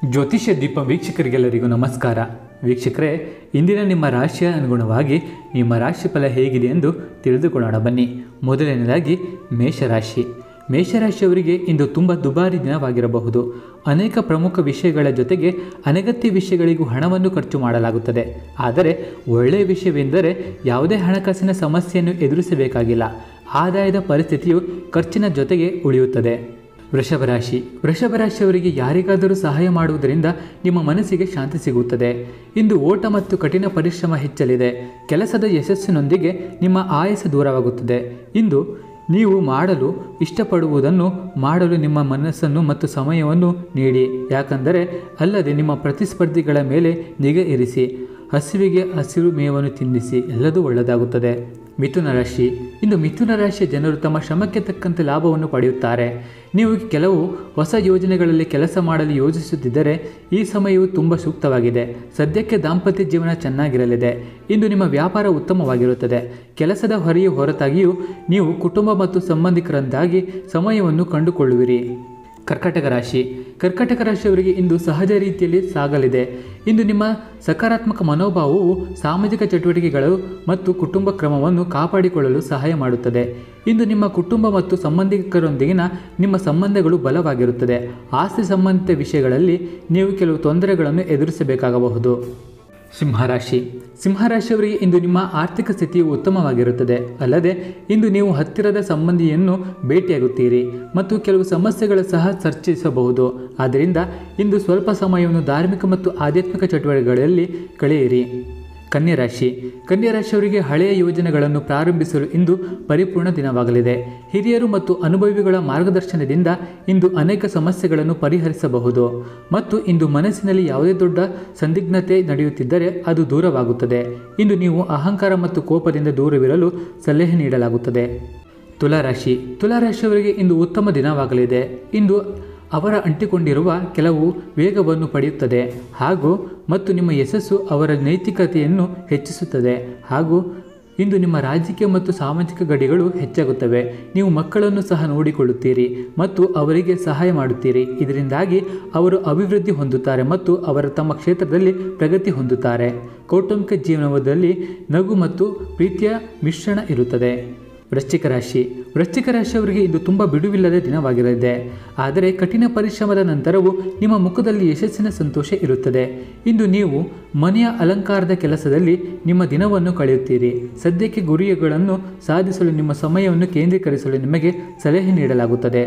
ಜ್ಯೋತಿಷ್ಯ ದೀಪ ವೀಕ್ಷಕರಿಗೆಲ್ಲರಿಗೂ ನಮಸ್ಕಾರ ವೀಕ್ಷಕರೇ ಇಂದಿನ ನಿಮ್ಮ ರಾಶಿಯ ಅನುಗುಣವಾಗಿ ನಿಮ್ಮ ರಾಶಿ ಫಲ ಹೇಗಿದೆ ಎಂದು ತಿಳಿದುಕೊಳ್ಳೋಣ ಬನ್ನಿ ಮೊದಲನೇದಾಗಿ ಮೇಷರಾಶಿ ಮೇಷರಾಶಿಯವರಿಗೆ ಇಂದು ತುಂಬ ದುಬಾರಿ ದಿನವಾಗಿರಬಹುದು ಅನೇಕ ಪ್ರಮುಖ ವಿಷಯಗಳ ಜೊತೆಗೆ ಅನಗತ್ಯ ವಿಷಯಗಳಿಗೂ ಹಣವನ್ನು ಖರ್ಚು ಮಾಡಲಾಗುತ್ತದೆ ಆದರೆ ಒಳ್ಳೆಯ ವಿಷಯವೆಂದರೆ ಯಾವುದೇ ಹಣಕಾಸಿನ ಸಮಸ್ಯೆಯನ್ನು ಎದುರಿಸಬೇಕಾಗಿಲ್ಲ ಆದಾಯದ ಪರಿಸ್ಥಿತಿಯು ಖರ್ಚಿನ ಜೊತೆಗೆ ಉಳಿಯುತ್ತದೆ ವೃಷಭ ರಾಶಿ ವೃಷಭ ರಾಶಿಯವರಿಗೆ ಯಾರಿಗಾದರೂ ಸಹಾಯ ಮಾಡುವುದರಿಂದ ನಿಮ್ಮ ಮನಸ್ಸಿಗೆ ಶಾಂತಿ ಸಿಗುತ್ತದೆ ಇಂದು ಓಟ ಮತ್ತು ಕಠಿಣ ಪರಿಶ್ರಮ ಹೆಚ್ಚಲಿದೆ ಕೆಲಸದ ಯಶಸ್ಸಿನೊಂದಿಗೆ ನಿಮ್ಮ ಆಯಸ್ಸು ದೂರವಾಗುತ್ತದೆ ಇಂದು ನೀವು ಮಾಡಲು ಇಷ್ಟಪಡುವುದನ್ನು ಮಾಡಲು ನಿಮ್ಮ ಮನಸ್ಸನ್ನು ಮತ್ತು ಸಮಯವನ್ನು ನೀಡಿ ಯಾಕಂದರೆ ಅಲ್ಲದೆ ನಿಮ್ಮ ಪ್ರತಿಸ್ಪರ್ಧಿಗಳ ಮೇಲೆ ನಿಗಾ ಇರಿಸಿ ಹಸಿವಿಗೆ ಹಸಿರು ಮೇವನ್ನು ತಿನ್ನಿಸಿ ಎಲ್ಲದೂ ಒಳ್ಳೆಯದಾಗುತ್ತದೆ ಮಿಥುನ ರಾಶಿ ಇಂದು ಮಿಥುನ ರಾಶಿಯ ಜನರು ತಮ್ಮ ಶ್ರಮಕ್ಕೆ ತಕ್ಕಂತೆ ಲಾಭವನ್ನು ಪಡೆಯುತ್ತಾರೆ ನೀವು ಕೆಲವು ಹೊಸ ಯೋಜನೆಗಳಲ್ಲಿ ಕೆಲಸ ಮಾಡಲು ಯೋಜಿಸುತ್ತಿದ್ದರೆ ಈ ಸಮಯವು ತುಂಬ ಸೂಕ್ತವಾಗಿದೆ ಸದ್ಯಕ್ಕೆ ದಾಂಪತ್ಯ ಜೀವನ ಚೆನ್ನಾಗಿರಲಿದೆ ಇಂದು ನಿಮ್ಮ ವ್ಯಾಪಾರ ಉತ್ತಮವಾಗಿರುತ್ತದೆ ಕೆಲಸದ ಹೊರೆಯ ಹೊರತಾಗಿಯೂ ನೀವು ಕುಟುಂಬ ಮತ್ತು ಸಂಬಂಧಿಕರಂದಾಗಿ ಸಮಯವನ್ನು ಕಂಡುಕೊಳ್ಳುವಿರಿ ಕರ್ಕಟಕ ರಾಶಿ ಕರ್ಕಟಕ ರಾಶಿಯವರಿಗೆ ಇಂದು ಸಹಜ ರೀತಿಯಲ್ಲಿ ಸಾಗಲಿದೆ ಇಂದು ನಿಮ್ಮ ಸಕಾರಾತ್ಮಕ ಮನೋಭಾವವು ಸಾಮಾಜಿಕ ಚಟುವಟಿಕೆಗಳು ಮತ್ತು ಕುಟುಂಬ ಕ್ರಮವನ್ನು ಕಾಪಾಡಿಕೊಳ್ಳಲು ಸಹಾಯ ಮಾಡುತ್ತದೆ ಇಂದು ನಿಮ್ಮ ಕುಟುಂಬ ಮತ್ತು ಸಂಬಂಧಿಕರೊಂದಿಗಿನ ನಿಮ್ಮ ಸಂಬಂಧಗಳು ಬಲವಾಗಿರುತ್ತದೆ ಆಸ್ತಿ ಸಂಬಂಧಿತ ವಿಷಯಗಳಲ್ಲಿ ನೀವು ಕೆಲವು ತೊಂದರೆಗಳನ್ನು ಎದುರಿಸಬೇಕಾಗಬಹುದು ಸಿಂಹರಾಶಿ ಸಿಂಹರಾಶಿಯವರಿಗೆ ಇಂದು ನಿಮ್ಮ ಆರ್ಥಿಕ ಸ್ಥಿತಿಯು ಉತ್ತಮವಾಗಿರುತ್ತದೆ ಅಲ್ಲದೆ ಇಂದು ನೀವು ಹತ್ತಿರದ ಸಂಬಂಧಿಯನ್ನು ಭೇಟಿಯಾಗುತ್ತೀರಿ ಮತ್ತು ಕೆಲವು ಸಮಸ್ಯೆಗಳ ಸಹ ಚರ್ಚಿಸಬಹುದು ಆದ್ದರಿಂದ ಇಂದು ಸ್ವಲ್ಪ ಸಮಯವನ್ನು ಧಾರ್ಮಿಕ ಮತ್ತು ಆಧ್ಯಾತ್ಮಿಕ ಚಟುವಟಿಕೆಗಳಲ್ಲಿ ಕಳೆಯಿರಿ ಕನ್ಯಾ ರಾಶಿ ಕನ್ಯಾ ರಾಶಿಯವರಿಗೆ ಹಳೆಯ ಯೋಜನೆಗಳನ್ನು ಪ್ರಾರಂಭಿಸಲು ಇಂದು ಪರಿಪೂರ್ಣ ದಿನವಾಗಲಿದೆ ಹಿರಿಯರು ಮತ್ತು ಅನುಭವಿಗಳ ಮಾರ್ಗದರ್ಶನದಿಂದ ಇಂದು ಅನೇಕ ಸಮಸ್ಯೆಗಳನ್ನು ಪರಿಹರಿಸಬಹುದು ಮತ್ತು ಇಂದು ಮನಸ್ಸಿನಲ್ಲಿ ಯಾವುದೇ ದೊಡ್ಡ ಸಂದಿಗ್ಧತೆ ನಡೆಯುತ್ತಿದ್ದರೆ ಅದು ದೂರವಾಗುತ್ತದೆ ಇಂದು ನೀವು ಅಹಂಕಾರ ಮತ್ತು ಕೋಪದಿಂದ ದೂರವಿರಲು ಸಲಹೆ ನೀಡಲಾಗುತ್ತದೆ ತುಲಾರಾಶಿ ತುಲಾರಾಶಿಯವರಿಗೆ ಇಂದು ಉತ್ತಮ ದಿನವಾಗಲಿದೆ ಇಂದು ಅವರ ಅಂಟಿಕೊಂಡಿರುವ ಕೆಲವು ವೇಗವನ್ನು ಪಡೆಯುತ್ತದೆ ಹಾಗೂ ಮತ್ತು ನಿಮ್ಮ ಯಶಸ್ಸು ಅವರ ನೈತಿಕತೆಯನ್ನು ಹೆಚ್ಚಿಸುತ್ತದೆ ಹಾಗೂ ಇಂದು ನಿಮ್ಮ ರಾಜಕೀಯ ಮತ್ತು ಸಾಮಾಜಿಕ ಗಡಿಗಳು ಹೆಚ್ಚಾಗುತ್ತವೆ ನೀವು ಮಕ್ಕಳನ್ನು ಸಹ ನೋಡಿಕೊಳ್ಳುತ್ತೀರಿ ಮತ್ತು ಅವರಿಗೆ ಸಹಾಯ ಮಾಡುತ್ತೀರಿ ಇದರಿಂದಾಗಿ ಅವರು ಅಭಿವೃದ್ಧಿ ಹೊಂದುತ್ತಾರೆ ಮತ್ತು ಅವರು ತಮ್ಮ ಕ್ಷೇತ್ರದಲ್ಲಿ ಪ್ರಗತಿ ಹೊಂದುತ್ತಾರೆ ಕೌಟುಂಬಿಕ ಜೀವನದಲ್ಲಿ ನಗು ಮತ್ತು ಪ್ರೀತಿಯ ಮಿಶ್ರಣ ಇರುತ್ತದೆ ವೃಶ್ಚಿಕ ರಾಶಿ ವೃಶ್ಚಿಕ ರಾಶಿಯವರಿಗೆ ಇದು ತುಂಬ ಬಿಡುವಿಲ್ಲದ ದಿನವಾಗಿರಲಿದೆ ಆದರೆ ಕಠಿಣ ಪರಿಶ್ರಮದ ನಂತರವೂ ನಿಮ್ಮ ಮುಖದಲ್ಲಿ ಯಶಸ್ಸಿನ ಸಂತೋಷ ಇರುತ್ತದೆ ಇಂದು ನೀವು ಮನೆಯ ಅಲಂಕಾರದ ಕೆಲಸದಲ್ಲಿ ನಿಮ್ಮ ದಿನವನ್ನು ಕಳೆಯುತ್ತೀರಿ ಸದ್ಯಕ್ಕೆ ಗುರಿಗಳನ್ನು ಸಾಧಿಸಲು ನಿಮ್ಮ ಸಮಯವನ್ನು ಕೇಂದ್ರೀಕರಿಸಲು ನಿಮಗೆ ಸಲಹೆ ನೀಡಲಾಗುತ್ತದೆ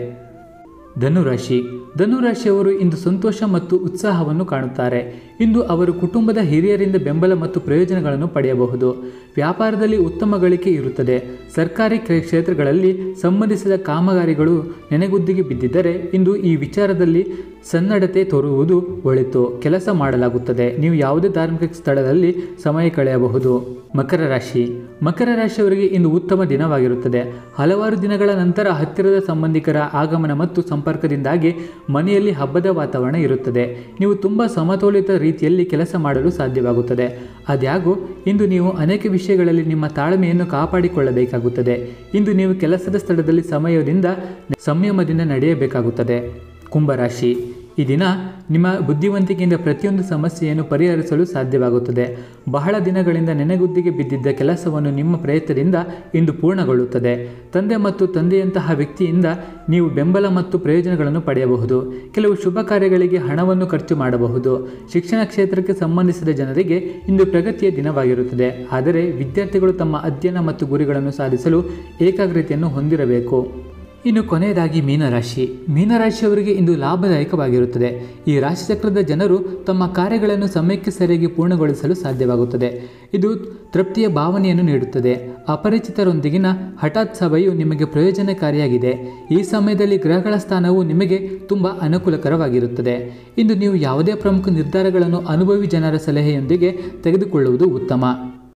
ಧನುರಾಶಿ ಧನುರಾಶಿಯವರು ಇಂದು ಸಂತೋಷ ಮತ್ತು ಉತ್ಸಾಹವನ್ನು ಕಾಣುತ್ತಾರೆ ಇಂದು ಅವರು ಕುಟುಂಬದ ಹಿರಿಯರಿಂದ ಬೆಂಬಲ ಮತ್ತು ಪ್ರಯೋಜನಗಳನ್ನು ಪಡೆಯಬಹುದು ವ್ಯಾಪಾರದಲ್ಲಿ ಉತ್ತಮ ಗಳಿಕೆ ಇರುತ್ತದೆ ಸರ್ಕಾರಿ ಕ್ಷೇತ್ರಗಳಲ್ಲಿ ಸಂಬಂಧಿಸಿದ ಕಾಮಗಾರಿಗಳು ನೆನೆಗುದ್ದಿಗೆ ಬಿದ್ದಿದ್ದರೆ ಇಂದು ಈ ವಿಚಾರದಲ್ಲಿ ಸನ್ನಡತೆ ತೋರುವುದು ಒಳಿತು ಕೆಲಸ ಮಾಡಲಾಗುತ್ತದೆ ನೀವು ಯಾವುದೇ ಧಾರ್ಮಿಕ ಸ್ಥಳದಲ್ಲಿ ಸಮಯ ಕಳೆಯಬಹುದು ಮಕರ ರಾಶಿ ಮಕರ ರಾಶಿಯವರಿಗೆ ಇಂದು ಉತ್ತಮ ದಿನವಾಗಿರುತ್ತದೆ ಹಲವಾರು ದಿನಗಳ ನಂತರ ಹತ್ತಿರದ ಸಂಬಂಧಿಕರ ಆಗಮನ ಮತ್ತು ಸಂಪರ್ಕದಿಂದಾಗಿ ಮನೆಯಲ್ಲಿ ಹಬ್ಬದ ವಾತಾವರಣ ಇರುತ್ತದೆ ನೀವು ತುಂಬ ಸಮತೋಲಿತ ರೀತಿಯಲ್ಲಿ ಕೆಲಸ ಮಾಡಲು ಸಾಧ್ಯವಾಗುತ್ತದೆ ಆದ್ಯಾಗೂ ಇಂದು ನೀವು ಅನೇಕ ವಿಷಯಗಳಲ್ಲಿ ನಿಮ್ಮ ತಾಳ್ಮೆಯನ್ನು ಕಾಪಾಡಿಕೊಳ್ಳಬೇಕಾಗುತ್ತದೆ ಇಂದು ನೀವು ಕೆಲಸದ ಸ್ಥಳದಲ್ಲಿ ಸಮಯದಿಂದ ಸಂಯಮದಿಂದ ನಡೆಯಬೇಕಾಗುತ್ತದೆ ಕುಂಭರಾಶಿ ಈ ದಿನ ನಿಮ್ಮ ಬುದ್ಧಿವಂತಿಕೆಯಿಂದ ಪ್ರತಿಯೊಂದು ಸಮಸ್ಯೆಯನ್ನು ಪರಿಹರಿಸಲು ಸಾಧ್ಯವಾಗುತ್ತದೆ ಬಹಳ ದಿನಗಳಿಂದ ನೆನೆಗುದ್ದಿಗೆ ಬಿದ್ದಿದ್ದ ಕೆಲಸವನ್ನು ನಿಮ್ಮ ಪ್ರಯತ್ನದಿಂದ ಇಂದು ಪೂರ್ಣಗೊಳ್ಳುತ್ತದೆ ತಂದೆ ಮತ್ತು ತಂದೆಯಂತಹ ವ್ಯಕ್ತಿಯಿಂದ ನೀವು ಬೆಂಬಲ ಮತ್ತು ಪ್ರಯೋಜನಗಳನ್ನು ಪಡೆಯಬಹುದು ಕೆಲವು ಶುಭ ಕಾರ್ಯಗಳಿಗೆ ಹಣವನ್ನು ಖರ್ಚು ಮಾಡಬಹುದು ಶಿಕ್ಷಣ ಕ್ಷೇತ್ರಕ್ಕೆ ಸಂಬಂಧಿಸಿದ ಜನರಿಗೆ ಇಂದು ಪ್ರಗತಿಯ ದಿನವಾಗಿರುತ್ತದೆ ಆದರೆ ವಿದ್ಯಾರ್ಥಿಗಳು ತಮ್ಮ ಅಧ್ಯಯನ ಮತ್ತು ಗುರಿಗಳನ್ನು ಸಾಧಿಸಲು ಏಕಾಗ್ರತೆಯನ್ನು ಹೊಂದಿರಬೇಕು ಇನ್ನು ಕೊನೆಯದಾಗಿ ಮೀನರಾಶಿ ಮೀನರಾಶಿಯವರಿಗೆ ಇಂದು ಲಾಭದಾಯಕವಾಗಿರುತ್ತದೆ ಈ ರಾಶಿಚಕ್ರದ ಜನರು ತಮ್ಮ ಕಾರ್ಯಗಳನ್ನು ಸಮಯಕ್ಕೆ ಸರಿಯಾಗಿ ಪೂರ್ಣಗೊಳಿಸಲು ಸಾಧ್ಯವಾಗುತ್ತದೆ ಇದು ತೃಪ್ತಿಯ ಭಾವನೆಯನ್ನು ನೀಡುತ್ತದೆ ಅಪರಿಚಿತರೊಂದಿಗಿನ ಹಠಾತ್ ಸಭೆಯು ನಿಮಗೆ ಪ್ರಯೋಜನಕಾರಿಯಾಗಿದೆ ಈ ಸಮಯದಲ್ಲಿ ಗ್ರಹಗಳ ಸ್ಥಾನವು ನಿಮಗೆ ತುಂಬ ಅನುಕೂಲಕರವಾಗಿರುತ್ತದೆ ಇಂದು ನೀವು ಯಾವುದೇ ಪ್ರಮುಖ ನಿರ್ಧಾರಗಳನ್ನು ಅನುಭವಿ ಜನರ ಸಲಹೆಯೊಂದಿಗೆ ತೆಗೆದುಕೊಳ್ಳುವುದು ಉತ್ತಮ